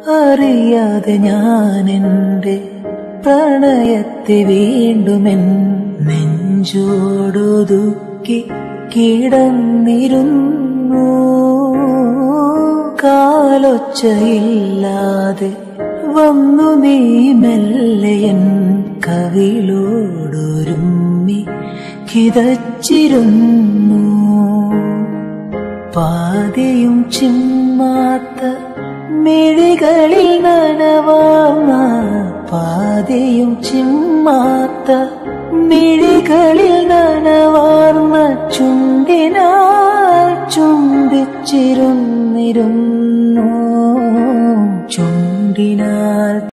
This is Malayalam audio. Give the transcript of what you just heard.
അറിയാതെ ഞാൻ എൻ്റെ പ്രണയത്തെ വീണ്ടുമെൻ നെഞ്ചോടൊതുക്കി കിടന്നിരുന്നു കാലൊച്ചയില്ലാതെ വന്നു നീ മെല്ലയൻ കവിളോടൊരുമ്മി കിതച്ചിരുന്നു പാതിയും ചിമ്മാത്ത മിഴികളിൽ നനവാർന്ന പാതിയും ചിമ്മാത്ത മിഴികളിൽ നനവാർന്ന ചുണ്ടിനാൽ ചുംബിച്ചിരുന്നിരുന്നു ചുണ്ടിനാൽ